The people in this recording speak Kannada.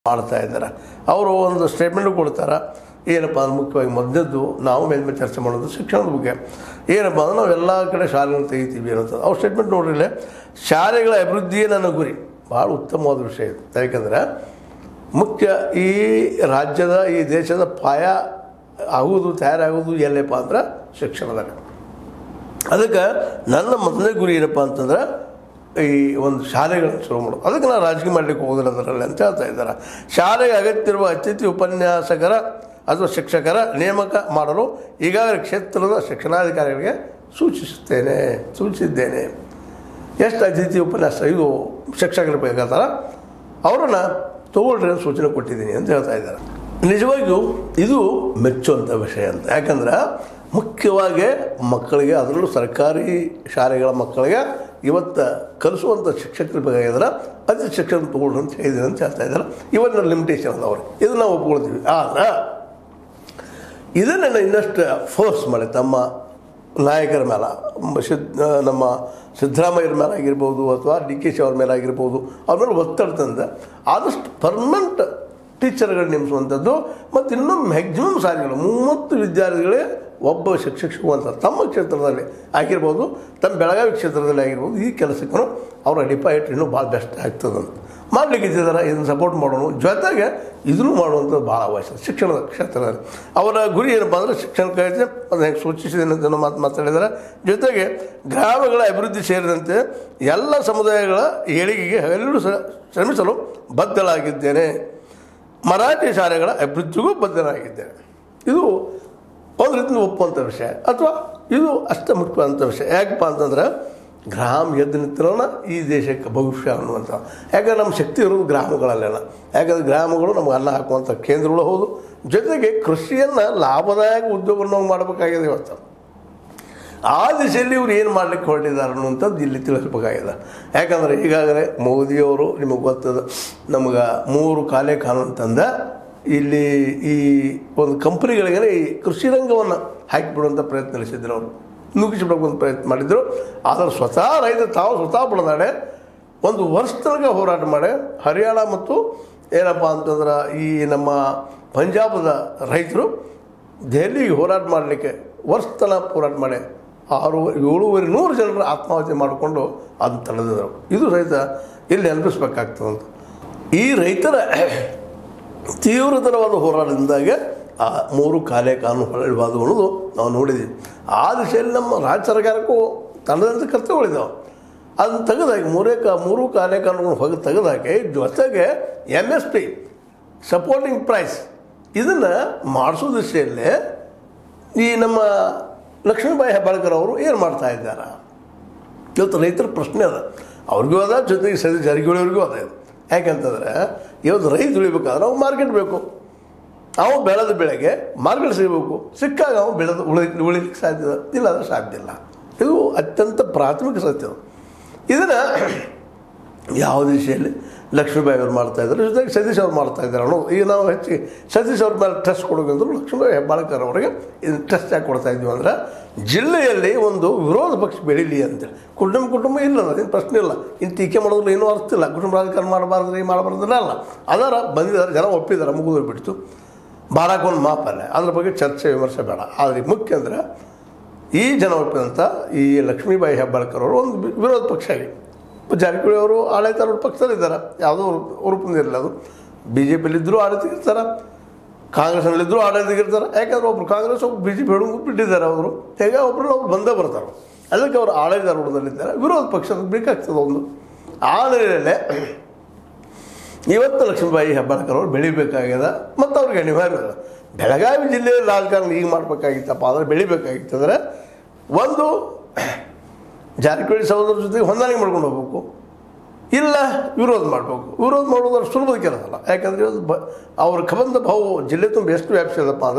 ಮಾಡ್ತಾ ಇದ್ದಾರೆ ಅವರು ಒಂದು ಸ್ಟೇಟ್ಮೆಂಟ್ ಕೊಡ್ತಾರೆ ಏನಪ್ಪ ಅಂದ್ರೆ ಮುಖ್ಯವಾಗಿ ಮೊದಲದ್ದು ನಾವು ಮೇಲ್ಮೇಲೆ ಚರ್ಚೆ ಮಾಡೋದು ಶಿಕ್ಷಣದ ಬಗ್ಗೆ ಏನಪ್ಪ ಅಂದ್ರೆ ನಾವು ಎಲ್ಲ ಕಡೆ ಶಾಲೆಗಳನ್ನು ತೆಗಿತೀವಿ ಅನ್ನೋದು ಅವ್ರ ಸ್ಟೇಟ್ಮೆಂಟ್ ನೋಡ್ರಿ ಇಲ್ಲೇ, ಶಾಲೆಗಳ ಅಭಿವೃದ್ಧಿಯೇ ನನ್ನ ಗುರಿ ಭಾಳ ಉತ್ತಮವಾದ ವಿಷಯ ಇದು ಯಾಕಂದ್ರೆ ಮುಖ್ಯ ಈ ರಾಜ್ಯದ ಈ ದೇಶದ ಪಾಯ ಆಗುವುದು ತಯಾರಾಗೋದು ಎಲ್ಲಪ್ಪ ಅಂದ್ರೆ ಶಿಕ್ಷಣದಾಗ ಅದಕ್ಕೆ ನನ್ನ ಮೊದಲನೇ ಗುರಿ ಏನಪ್ಪ ಅಂತಂದ್ರೆ ಈ ಒಂದು ಶಾಲೆಗಳನ್ನು ಶುರು ಮಾಡೋದು ಅದಕ್ಕೆ ನಾನು ರಾಜಕೀಯ ಮಾಡಲಿಕ್ಕೆ ಹೋಗೋದಿಲ್ಲ ಅದರಲ್ಲಿ ಅಂತ ಹೇಳ್ತಾ ಇದ್ದಾರೆ ಶಾಲೆಗೆ ಅಗತ್ಯವಿರುವ ಅತಿಥಿ ಉಪನ್ಯಾಸಕರ ಅಥವಾ ಶಿಕ್ಷಕರ ನೇಮಕ ಮಾಡಲು ಈಗಾಗಲೇ ಕ್ಷೇತ್ರದ ಶಿಕ್ಷಣಾಧಿಕಾರಿಗಳಿಗೆ ಸೂಚಿಸುತ್ತೇನೆ ಸೂಚಿಸಿದ್ದೇನೆ ಎಷ್ಟು ಅತಿಥಿ ಉಪನ್ಯಾಸ ಇದು ಶಿಕ್ಷಕರು ಬೇಕಾಗ್ತಾರ ಅವರನ್ನ ತಗೊಳ್ರಿ ಅಂತ ಸೂಚನೆ ಕೊಟ್ಟಿದ್ದೀನಿ ಅಂತ ಹೇಳ್ತಾ ಇದ್ದಾರೆ ನಿಜವಾಗಿಯೂ ಇದು ಮೆಚ್ಚುವಂಥ ವಿಷಯ ಅಂತ ಯಾಕಂದ್ರೆ ಮುಖ್ಯವಾಗಿ ಮಕ್ಕಳಿಗೆ ಅದರಲ್ಲೂ ಸರ್ಕಾರಿ ಶಾಲೆಗಳ ಮಕ್ಕಳಿಗೆ ಇವತ್ತು ಕಲಿಸುವಂಥ ಶಿಕ್ಷಕರು ಬೇಕಾಗಿದ್ರೆ ಅತಿ ಶಿಕ್ಷಣ ತಗೊಳ್ರಿ ಅಂತ ಹೇಳಿದ್ದೀನಿ ಅಂತ ಹೇಳ್ತಾ ಇದ್ದಾರೆ ಇವನ್ನ ಲಿಮಿಟೇಷನ್ ಅದಾವ್ರಿ ಇದನ್ನ ನಾವು ಒಪ್ಕೊಳ್ತೀವಿ ಆದ್ರೆ ಇದನ್ನು ಇನ್ನಷ್ಟು ಫೋರ್ಸ್ ಮಾಡಿ ತಮ್ಮ ನಾಯಕರ ಮೇಲೆ ಮ- ಸಿದ್ ನಮ್ಮ ಸಿದ್ದರಾಮಯ್ಯರ ಮೇಲೆ ಆಗಿರ್ಬೋದು ಅಥವಾ ಡಿ ಕೆ ಶಿ ಅವ್ರ ಮೇಲೆ ಆಗಿರ್ಬೋದು ಅವ್ರ ಮೇಲೆ ಒತ್ತಡ ತಂದು ಆದಷ್ಟು ಪರ್ಮನೆಂಟ್ ಟೀಚರ್ಗಳು ನೇಮಿಸುವಂಥದ್ದು ಮತ್ತು ಇನ್ನೂ ಮ್ಯಾಕ್ಸಿಮಮ್ ಸಾರಿಗಳು ಮೂವತ್ತು ವಿದ್ಯಾರ್ಥಿಗಳೇ ಒಬ್ಬ ಶಿಕ್ಷಕ ಅಂತ ತಮ್ಮ ಕ್ಷೇತ್ರದಲ್ಲಿ ಆಗಿರ್ಬೋದು ತಮ್ಮ ಬೆಳಗಾವಿ ಕ್ಷೇತ್ರದಲ್ಲಿ ಆಗಿರ್ಬೋದು ಈ ಕೆಲಸಕ್ಕೂ ಅವರ ಡಿಪಾಯಿಟ್ ಇನ್ನೂ ಭಾಳ ಬೆಸ್ಟ್ ಆಗ್ತದಂತ ಮಾಡ್ಲಿಕ್ಕೆ ಇದ್ದಾರೆ ಇದನ್ನು ಸಪೋರ್ಟ್ ಮಾಡೋಣ ಜೊತೆಗೆ ಇದನ್ನು ಮಾಡುವಂಥದ್ದು ಭಾಳ ಅವಶ್ಯ ಶಿಕ್ಷಣದ ಕ್ಷೇತ್ರದಲ್ಲಿ ಅವರ ಗುರಿ ಏನಪ್ಪ ಅಂದರೆ ಶಿಕ್ಷಣಕ್ಕಾಗಿ ಅದನ್ನು ಹೆಂಗೆ ಸೂಚಿಸಿದ್ದೇನೆ ಅಂತ ಮಾತು ಮಾತಾಡಿದ್ದಾರೆ ಜೊತೆಗೆ ಗ್ರಾಮಗಳ ಅಭಿವೃದ್ಧಿ ಸೇರಿದಂತೆ ಎಲ್ಲ ಸಮುದಾಯಗಳ ಏಳಿಗೆಗೆ ಹಗಲಿರುಳು ಸ ಶ್ರಮಿಸಲು ಬದ್ಧಳಾಗಿದ್ದೇನೆ ಮರಾಠಿ ಶಾಲೆಗಳ ಅಭಿವೃದ್ಧಿಗೂ ಬದ್ಧನಾಗಿದ್ದೇನೆ ಇದು ಒಂದು ರೀತಿಯಿಂದ ಒಪ್ಪುವಂಥ ವಿಷಯ ಅಥವಾ ಇದು ಅಷ್ಟೇ ಮುಖ್ಯವಾದಂಥ ವಿಷಯ ಯಾಕಪ್ಪ ಅಂತಂದ್ರೆ ಗ್ರಾಮ ಎದ್ದು ನಿಂತಿರೋಣ ಈ ದೇಶಕ್ಕೆ ಭವಿಷ್ಯ ಅನ್ನುವಂಥ ಯಾಕಂದ್ರೆ ನಮ್ಮ ಶಕ್ತಿ ಇರೋದು ಗ್ರಾಮಗಳಲ್ಲೆಲ್ಲ ಯಾಕಂದ್ರೆ ಗ್ರಾಮಗಳು ನಮ್ಗೆ ಅನ್ನ ಹಾಕುವಂಥ ಕೇಂದ್ರಗಳು ಹೌದು ಜೊತೆಗೆ ಕೃಷಿಯನ್ನು ಲಾಭದಾಯಕ ಉದ್ಯೋಗವನ್ನು ನಾವು ಮಾಡಬೇಕಾಗಿದೆ ಇವತ್ತು ಆ ದಿಶೆಯಲ್ಲಿ ಇವ್ರು ಏನು ಮಾಡ್ಲಿಕ್ಕೆ ಹೊರಟಿದ್ದಾರೆ ಅನ್ನುವಂಥದ್ದು ಇಲ್ಲಿ ತಿಳಿಸ್ಬೇಕಾಗಿದೆ ಯಾಕಂದರೆ ಈಗಾಗಲೇ ಮೋದಿಯವರು ನಿಮಗೆ ಗೊತ್ತದ ನಮ್ಗೆ ಮೂರು ಕಾಲೇ ಕಾನೂನು ತಂದ ಇಲ್ಲಿ ಈ ಒಂದು ಕಂಪ್ನಿಗಳಿಗೆ ಈ ಕೃಷಿ ರಂಗವನ್ನು ಹಾಕಿಬಿಡುವಂಥ ಪ್ರಯತ್ನ ನಡೆಸಿದ್ರು ಅವರು ನುಗ್ಗಿಸಿಬಿಡೋಕೆ ಒಂದು ಪ್ರಯತ್ನ ಮಾಡಿದ್ರು ಆದರೆ ಸ್ವತಃ ರೈತ ತಾವು ಸ್ವತಃ ಬಿಡದಾಡೆ ಒಂದು ವರ್ಷ ತನಕ ಹೋರಾಟ ಮಾಡಿ ಹರಿಯಾಣ ಮತ್ತು ಏನಪ್ಪ ಅಂತಂದ್ರೆ ಈ ನಮ್ಮ ಪಂಜಾಬದ ರೈತರು ದೆಹಲಿಗೆ ಹೋರಾಟ ಮಾಡಲಿಕ್ಕೆ ವರ್ಷ ತನಕ ಹೋರಾಟ ಮಾಡಿ ಆರು ಏಳೂವರೆ ನೂರು ಜನರು ಆತ್ಮಹತ್ಯೆ ಮಾಡಿಕೊಂಡು ಅದನ್ನು ತಡೆದಿದ್ರು ಇದು ರೈತ ಇಲ್ಲಿ ನೆನಪಿಸ್ಬೇಕಾಗ್ತದಂತ ಈ ರೈತರ ತೀವ್ರತರವಾದ ಹೋರಾಟದಿಂದಾಗೆ ಆ ಮೂರು ಕಾಲೇ ಕಾನೂನು ಹೊರಳಿಬಾರ್ದು ಅನ್ನೋದು ನಾವು ನೋಡಿದ್ದೀವಿ ಆ ದಿಶೆಯಲ್ಲಿ ನಮ್ಮ ರಾಜ್ಯ ಸರ್ಕಾರಕ್ಕೂ ತನ್ನದಂಥ ಕರ್ತವ್ಯಗಳಿದ್ದಾವೆ ಅದನ್ನು ತೆಗೆದಾಕಿ ಮೂರೇ ಕಾ ಮೂರು ಕಾಲೇ ಕಾನೂನು ಹೋಗಿ ತೆಗೆದಾಕಿ ಜೊತೆಗೆ M S P supporting price ಇದನ್ನು ಮಾಡಿಸೋ ದಿಶೆಯಲ್ಲಿ ಈ ನಮ್ಮ ಲಕ್ಷ್ಮೀಬಾಯಿ ಹೆಬ್ಬಾಳ್ಕರ್ ಅವರು ಏನು ಮಾಡ್ತಾ ಇದ್ದಾರೆ ಇವತ್ತು ರೈತರ ಪ್ರಶ್ನೆ ಅದ ಅವ್ರಿಗೂ ಅದ ಜೊತೆಗೆ ಸರಿ ಜಾರಕಿಹೊಳಿಯವ್ರಿಗೂ ಅದ ಇದು ಯಾಕಂತಂದ್ರೆ ಇವತ್ತು ರೈತ ಉಳಿಬೇಕಾದ್ರೆ ಅವ್ನು ಮಾರ್ಕೆಟ್ ಬೇಕು ಅವು ಬೆಳೆದ ಬೆಳೆಗೆ ಮಾರ್ಕೆಟ್ ಸಿಗಬೇಕು ಸಿಕ್ಕಾಗ ಅವು ಬೆಳೆದು ಉಳಿ ಉಳಿಲಿಕ್ಕೆ ಸಾಧ್ಯ ಇಲ್ಲ ಅಂದರೆ ಸಾಧ್ಯ ಇಲ್ಲ ಇದು ಅತ್ಯಂತ ಪ್ರಾಥಮಿಕ ಸತ್ಯ ಅದು. ಇದನ್ನು ಯಾವ ದಿಶೆಯಲ್ಲಿ ಲಕ್ಷ್ಮೀಬಾಯಿ ಅವರು ಮಾಡ್ತಾ ಇದ್ದಾರೆ ಜೊತೆಗೆ ಸತೀಶ್ ಅವ್ರು ಮಾಡ್ತಾ ಇದ್ದಾರೆ ಅನ್ನೋದು ಈಗ ನಾವು ಹೆಚ್ಚಿಗೆ ಸತೀಶ್ ಅವ್ರ ಮೇಲೆ ಟ್ರಸ್ಟ್ ಕೊಡೋದಂದ್ರು ಲಕ್ಷ್ಮೀಬಾಯಿ ಹೆಬ್ಬಾಳ್ಕರ್ ಅವರಿಗೆ ಇದನ್ನು ಟ್ರಸ್ಟ್ ಯಾಕೆ ಕೊಡ್ತಾ ಇದ್ವಿ ಅಂದ್ರೆ ಜಿಲ್ಲೆಯಲ್ಲಿ ಒಂದು ವಿರೋಧ ಪಕ್ಷ ಬೆಳೀಲಿ ಅಂತೇಳಿ ಕುಟುಂಬ ಕುಟುಂಬ ಇಲ್ಲ ಅದೇನು ಪ್ರಶ್ನೆ ಇಲ್ಲ ಇನ್ನು ಟೀಕೆ ಮಾಡೋದ್ರಲ್ಲಿ ಏನೂ ಅರ್ಥ ಇಲ್ಲ ಕುಟುಂಬ ರಾಜಕಾರಣ ಮಾಡಬಾರ್ದು ರೀ ಮಾಡಬಾರ್ದಿಲ್ಲ ಅಲ್ಲ ಅದರ ಬಂದಿದ್ದಾರೆ ಜನ ಒಪ್ಪಿದ್ದಾರೆ ಮುಗಿದು ಬಿಡ್ತು ಬಾರಾಕೊಂದು ಮಾಪಲ್ಲ ಅದ್ರ ಬಗ್ಗೆ ಚರ್ಚೆ ವಿಮರ್ಶೆ ಬೇಡ ಆದರೆ ಮುಖ್ಯ ಅಂದರೆ ಈ ಜನ ಒಪ್ಪಿದಂಥ ಈ ಲಕ್ಷ್ಮೀಬಾಯಿ ಹೆಬ್ಬಾಳ್ಕರ್ ಅವರು ಒಂದು ವಿ- ವಿರೋಧ ಪಕ್ಷ ಆಗಿ ಜಾರಕಿಹೊಳಿ ಅವರು ಆಡಳಿತಾರೂಢ ಪಕ್ಷದಲ್ಲಿದ್ದಾರೆ ಯಾವುದೋ ಉರುಪಿನಿರಲಿಲ್ಲ ಅದು ಬಿ ಜೆ ಪಿಲಿದ್ದರೂ ಆಡಳಿತಕ್ಕಿರ್ತಾರೆ ಕಾಂಗ್ರೆಸ್ನಲ್ಲಿದ್ದರೂ ಆಡಳಿತಕ್ಕಿರ್ತಾರೆ ಯಾಕಂದ್ರೆ ಒಬ್ರು ಕಾಂಗ್ರೆಸ್ ಒಬ್ರು ಬಿ ಜೆ ಪಿ ಹಿಡಿದು ಬಿಟ್ಟಿದ್ದಾರೆ ಅವರು ಹೇಗೆ ಒಬ್ಬರು ಅವ್ರು ಬಂದೇ ಬರ್ತಾರೆ ಅದಕ್ಕೆ ಅವರು ಆಡಳಿತಾರೂಢದಲ್ಲಿದ್ದಾರೆ ವಿರೋಧ ಪಕ್ಷ ಬೇಕಾಗ್ತದೆ ಒಂದು ಆ ನೆಲೆಯಲ್ಲೇ ಇವತ್ತು ಲಕ್ಷ್ಮೀಬಾಯಿ ಹೆಬ್ಬಾಳ್ಕರ್ ಅವರು ಬೆಳಿಬೇಕಾಗ್ಯದ ಮತ್ತು ಅವ್ರಿಗೆ ಅನಿವಾರ್ಯ ಅದ ಬೆಳಗಾವಿ ಜಿಲ್ಲೆಯಲ್ಲಿ ರಾಜಕಾರಣ ಈಗ ಮಾಡಬೇಕಾಗಿತ್ತಪ್ಪ ಆದರೆ ಬೆಳಿಬೇಕಾಗಿತ್ತು ಅಂದರೆ ಒಂದು ಜಾರಕಿಹೊಳಿ ಸಹೋದರ ಜೊತೆಗೆ ಹೊಂದಾಣಿಕೆ ಮಾಡ್ಕೊಂಡು ಹೋಗ್ಬೇಕು ಇಲ್ಲ ವಿರೋಧ ಮಾಡಬೇಕು ವಿರೋಧ ಮಾಡೋದು ಅಷ್ಟು ಸುಲಭದ ಕೆಲಸ ಅಲ್ಲ ಯಾಕಂದರೆ ಇವತ್ತು ಬ ಅವ್ರ ಕಬಂದ ಭಾವು ಜಿಲ್ಲೆ ತುಂಬ ಎಷ್ಟು ವ್ಯಾಪಿಸಿದಪ್ಪ ಅಂದ್ರೆ